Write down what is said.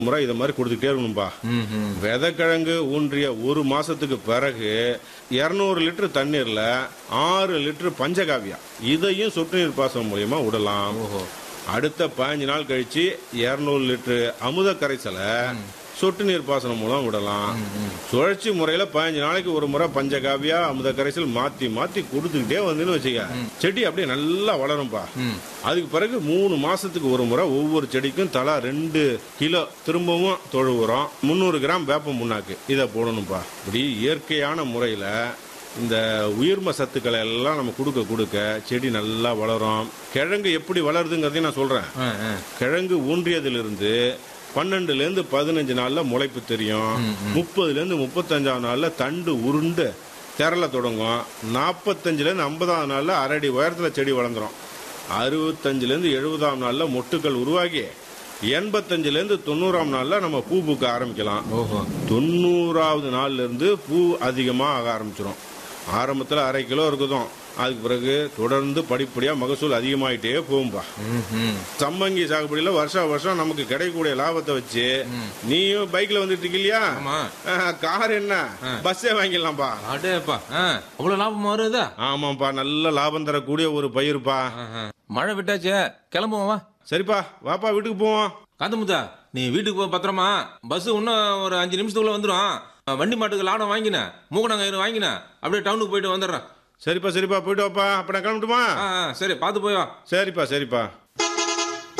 முறை இதை மாதிரி கொடுத்துட்டே இருக்கணும்பா ம் ம் விதைக்கிழங்கு ஊன்றிய ஒரு மாசத்துக்கு பிறகு இருநூறு லிட்டர் தண்ணீர்ல ஆறு லிட்டர் பஞ்சகாவியா இதையும் சொட்டு நீர் பாசனம் மூலியமா விடலாம் ஓஹோ அடுத்த பதினஞ்சு நாள் கழிச்சு இருநூறு லிட்டர் அமுத கரைசலை சொட்டு நீர் பாசனம் மூலம் விடலாம் சுழற்சி முறையில பதினஞ்சு நாளைக்கு ஒரு முறை பஞ்சகாவியா அமுத கரைசல் மாத்தி மாத்தி கொடுத்துக்கிட்டே வந்துன்னு வச்சுக்க செடி அப்படியே நல்லா வளரும்பா ம் அதுக்கு பிறகு மூணு மாசத்துக்கு ஒரு முறை ஒவ்வொரு செடிக்கும் தலா ரெண்டு கிலோ திரும்பவும் தொழு உரம் முந்நூறு கிராம் வேப்ப முன்னாக்கு இதை போடணும்ப்பா இப்படி இயற்கையான முறையில இந்த உயிர்ம சத்துக்களை எல்லாம் நம்ம கொடுக்க கொடுக்க செடி நல்லா வளரும் கிழங்கு எப்படி வளருதுங்கிறதையும் நான் சொல்றேன் ஆ ஆ கிழங்கு ஊன்றியதிலிருந்து பன்னெண்டுல இருந்து பதினஞ்சு நாள்ல முளைப்பு தெரியும் முப்பதுல இருந்து முப்பத்தஞ்சாவது நாள்ல தண்டு உருண்டு திரள தொடங்கும் நாற்பத்தஞ்சுல இருந்து ஐம்பதாம் நாள்ல அரடி உயரத்துல செடி வளர்ந்துரும் அறுபத்தஞ்சுல இருந்து எழுபதாம் நாள்ல மொட்டுக்கள் உருவாகி எண்பத்தஞ்சுல இருந்து தொண்ணூறாம் நாள்ல நம்ம பூ பூக்க ஆரம்பிக்கலாம் ஓஹோ தொண்ணூறாவது நாள்ல இருந்து பூ அதிகமா ஆக ஆரம்பிச்சிடும் ஆரம்பத்துல அரை கிலோ இருக்குதும் அதுக்கு பிறகு தொடர்ந்து படிப்படியா மகசூல் அதிகமாயிட்டே போகும்பா ம் ம் சம்மங்கி சாகுபடியில வருஷம் வருஷம் நமக்கு கிடைக்கக்கூடிய லாபத்தை வச்சு நீயும் பைக்ல வந்துட்டு இருக்க இல்லையா ஆமா ஆஹ், கார் என்ன பஸ்ஸே வாங்கிடலாம்ப்பா அடேப்பா ஆ அவ்வளவு லாபம் வருதா ஆமாப்பா நல்ல லாபம் தரக்கூடிய ஒரு பயிருப்பா மழை விட்டாச்சே கிளம்புவோம் வா சரிப்பா வாப்பா வீட்டுக்கு போவோம் காந்தமுத்தா நீ வீட்டுக்கு போ பத்திரமா பஸ் இன்னும் ஒரு அஞ்சு நிமிஷத்துக்குள்ள வந்துடும் வண்டி மாட்டுக்கு லாடம் வாங்கினேன் மூக்கணாங்கயிறு வாங்கினேன் அப்படியே டவுனுக்கு போயிட்டு வந்துடுறேன் சரிப்பா சரிப்பா போயிட்டு வாப்பா அப்ப நான் கிளம்பட்டுமா ஆ ஆ, சரி பார்த்து போய் வா சரிப்பா சரிப்பா